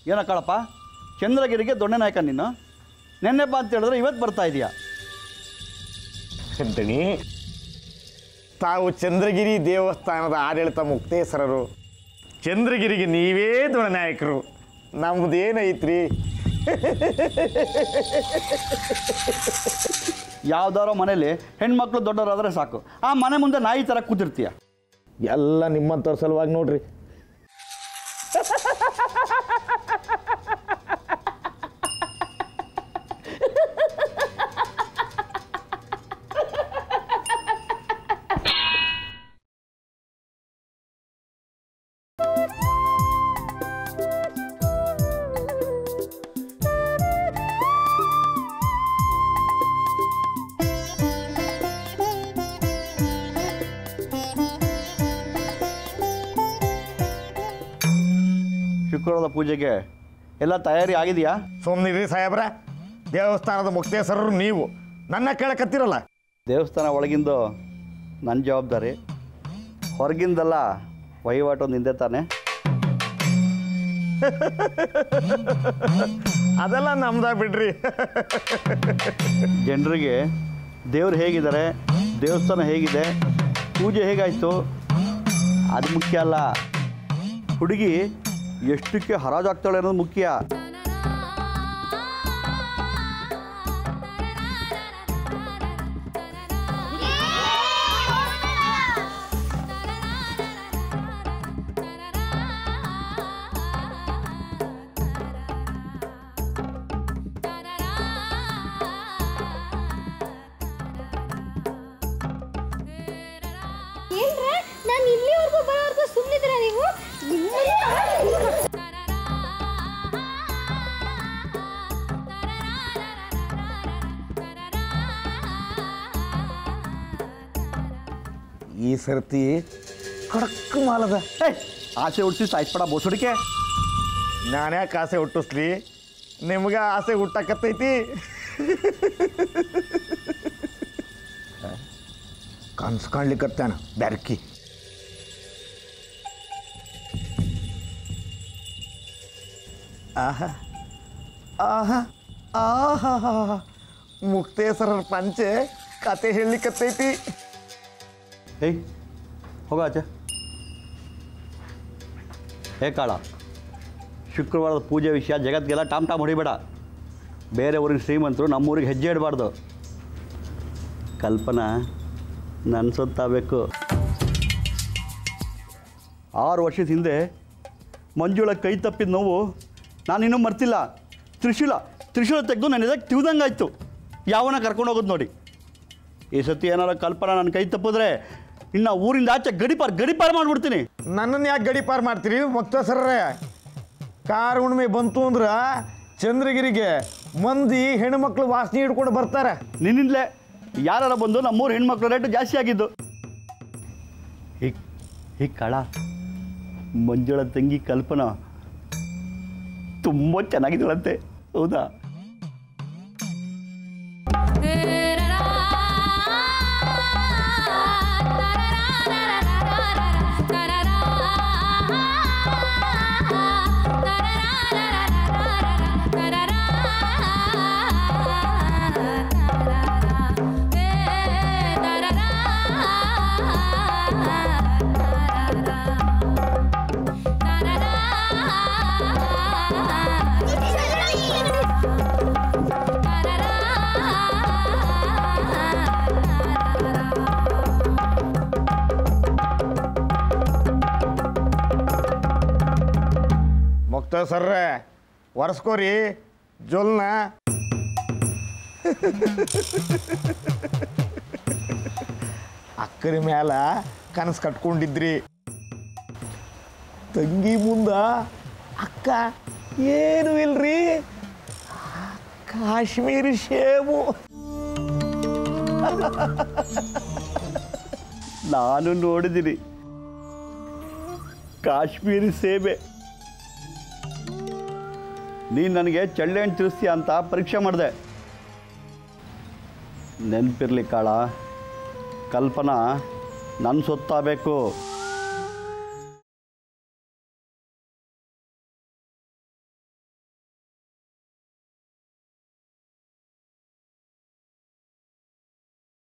ಏನೋ ಕಳಪ್ಪ ಚಂದ್ರಗಿರಿಗೆ ದೊಣ್ಣೆ ನಾಯಕ ನೀನು ನೆನ್ನೆ ಬಾ ಅಂತ ಹೇಳಿದ್ರೆ ಇವತ್ತು ಬರ್ತಾ ಇದೀಯಾ ಅಂತೀನಿ ತಾವು ಚಂದ್ರಗಿರಿ ದೇವಸ್ಥಾನದ ಆಡಳಿತ ಮುಕ್ತೇಶ್ವರರು ಚಂದ್ರಗಿರಿಗೆ ನೀವೇ ನಾಯಕರು ನಮ್ದೇನೈತ್ರಿ ಯಾವ್ದಾರೋ ಮನೇಲಿ ಹೆಣ್ಮಕ್ಳು ದೊಡ್ಡವರಾದ್ರೆ ಸಾಕು ಆ ಮನೆ ಮುಂದೆ ನಾಯಿ ಥರ ಕೂತಿರ್ತೀಯ ಎಲ್ಲ ನಿಮ್ಮಂಥವ್ರ ಸಲುವಾಗಿ ನೋಡ್ರಿ ಶುಕ್ರವಾರದ ಪೂಜೆಗೆ ಎಲ್ಲ ತಯಾರಿ ಆಗಿದೆಯಾ ಸುಮ್ಮನಿರಿ ಸಾಹೇಬ್ರ ದೇವಸ್ಥಾನದ ಮುಕ್ತೇಶ್ವರರು ನೀವು ನನ್ನ ಕೇಳಕತ್ತಿರಲ್ಲ ದೇವಸ್ಥಾನ ಒಳಗಿಂದು ನನ್ನ ಜವಾಬ್ದಾರಿ ಹೊರಗಿಂದಲ್ಲ ವಹಿವಾಟು ನಿಂದೆ ತಾನೆ ಅದೆಲ್ಲ ನಮ್ದ ಬಿಡ್ರಿ ಜನರಿಗೆ ದೇವ್ರು ಹೇಗಿದ್ದಾರೆ ದೇವಸ್ಥಾನ ಹೇಗಿದೆ ಪೂಜೆ ಹೇಗಾಯಿತು ಅದು ಮುಖ್ಯ ಅಲ್ಲ ಹುಡುಗಿ ಎಷ್ಟಕ್ಕೆ ಹರಾಜಾಗ್ತಾಳೆ ಅನ್ನೋದು ಮುಖ್ಯ ಏನ್ರ ನಾನು ಇಲ್ಲಿವರೆಗೂ ಬರೋವರೆಗೂ ಸುಮ್ಮನಿದ್ರ ನೀವು ಈ ಸರ್ತಿ ಕಡಕ್ ಮಾಲದ ಏ ಆಸೆ ಹುಟ್ಟಿಸಿ ಸಾಯಿಸ್ಬೇಡ ಬೋಸುಡಿಕೆ ನಾನ್ಯಾಕೆ ಆಸೆ ಹುಟ್ಟಿಸ್ಲಿ ನಿಮ್ಗೆ ಆಸೆ ಹುಟ್ಟಕತ್ತೈತಿ ಕನ್ಸು ಕಾಣ್ಲಿಕ್ಕತ್ತಾನ ಬೆರ್ಕಿ ಆಹಾ ಆಹಾ ಆಹಾ ಮುಕ್ತೇಶ್ವರರ ಪಂಚೆ ಕತೆ ಹೇಳಲಿಕ್ಕತ್ತೈತಿ ಏಯ್ ಹೋಗ ಆಚೆ ಹೇ ಕಾಳ ಶುಕ್ರವಾರದ ಪೂಜೆ ವಿಷಯ ಜಗತ್ತಿಗೆಲ್ಲ ಟಾಮ್ ಟಾಮ್ ಹೊಡಿಬೇಡ ಬೇರೆ ಊರಿನ ಶ್ರೀಮಂತರು ನಮ್ಮೂರಿಗೆ ಹೆಜ್ಜೆ ಇಡಬಾರ್ದು ಕಲ್ಪನಾ ನನ್ನ ಸೊತ್ತಾಗಬೇಕು ಆರು ವರ್ಷದ ಹಿಂದೆ ಮಂಜುಳ ಕೈ ತಪ್ಪಿದ ನೋವು ನಾನಿನ್ನೂ ಮರ್ತಿಲ್ಲ ತ್ರಿಶೂಲ ತ್ರಿಶೂಲ ತೆಗೆದು ನನ್ನ ಎದಕ್ಕೆ ತಿವ್ದಂಗಾಯ್ತು ಯಾವನ ಕರ್ಕೊಂಡು ಹೋಗೋದು ನೋಡಿ ಈ ಸತಿ ಏನಾರ ಕಲ್ಪನಾ ನನ್ನ ಕೈ ತಪ್ಪಿದ್ರೆ ಇನ್ನು ಊರಿಂದ ಆಚೆ ಗಡಿಪಾರ್ ಗಡಿಪಾರ್ ಮಾಡಿಬಿಡ್ತೀನಿ ನನ್ನನ್ನು ಯಾಕೆ ಗಡಿಪಾರು ಮಾಡ್ತೀರಿ ಮುಕ್ತೇಶ್ವರರೇ ಕಾರ್ ಹುಣ್ಣಿಮೆ ಬಂತು ಅಂದ್ರೆ ಚಂದ್ರಗಿರಿಗೆ ಮಂದಿ ಹೆಣ್ಮಕ್ಳು ವಾಸನೆ ಹಿಡ್ಕೊಂಡು ಬರ್ತಾರೆ ನಿನ್ನಿಂದಲೇ ಯಾರ ಬಂದು ನಮ್ಮೂರು ಹೆಣ್ಮಕ್ಳು ರೇಟು ಜಾಸ್ತಿ ಆಗಿದ್ದು ಹೀಗೆ ಹೀಗೆ ಕಳ ಮಂಜುಳ ತಂಗಿ ಕಲ್ಪನಾ ತುಂಬ ಚೆನ್ನಾಗಿದ್ದಳಂತೆ ಹೌದಾ ಮುಕ್ತೇಶ್ವರ್ರೆ ಒರೆಸ್ಕೋರಿ ಜೊಲ್ನ ಅಕ್ಕರ ಮ್ಯಾಲ ಕನಸು ಕಟ್ಕೊಂಡಿದ್ರಿ ತಂಗಿ ಮುಂದ ಅಕ್ಕ ಏನು ಇಲ್ರಿ ಕಾಶ್ಮೀರಿ ಶೇಬು ನಾನು ನೋಡಿದ್ದೀನಿ ಕಾಶ್ಮೀರಿ ಸೇಬೆ ನೀನು ನನಗೆ ಚಳ್ಳೆ ಹಣ್ಣು ತಿರ್ಸ್ತೀಯ ಅಂತ ಪರೀಕ್ಷೆ ಮಾಡಿದೆ ನೆನಪಿರ್ಲಿ ಕಾಳ ಕಲ್ಪನಾ ನನ್ನ ಸೊತ್ತಾಗಬೇಕು